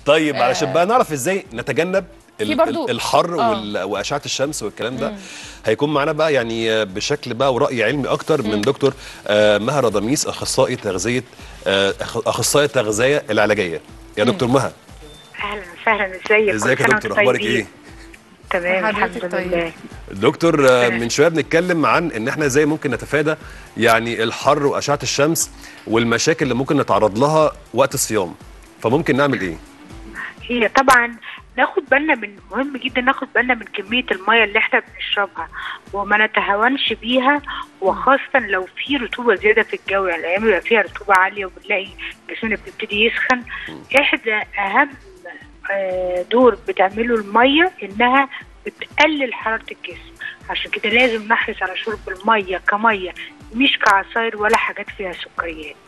طيب علشان بقى نعرف ازاي نتجنب ال- في برضو- ال- الحر آه. وال- واشعه الشمس والكلام ده هيكون معانا بقى يعني آه، بشكل بقى وراي علمي اكتر من دكتور آه، مها رضاميس اخصائي تغذيه آه، أخ- اخصائي التغذيه العلاجيه يا دكتور مها اهلا وسهلا ازيك ازيك يا كل سنة دكتور وانتم اخبارك طيبين. ايه تمام حضرتك الحمد طيب. لله دكتور آه، من شويه بنتكلم عن ان احنا ازاي ممكن نتفادى يعني الحر واشعه الشمس والمشاكل اللي ممكن نتعرض لها وقت الصيام فممكن نعمل ايه هي طبعا ناخد بالنا من مهم جدا ناخد بالنا من كميه الميه اللي احنا بنشربها وما نتهاونش بيها وخاصه لو في رطوبه زياده في الجو يعني الايام بيبقى فيها رطوبه عاليه وبنلاقي جسمنا بيبتدي يسخن احدى اهم آه، دور بتعمله الميه انها بتقلل حراره الجسم عشان كده لازم نحرص على شرب الميه كميه مش كعصاير ولا حاجات فيها سكريات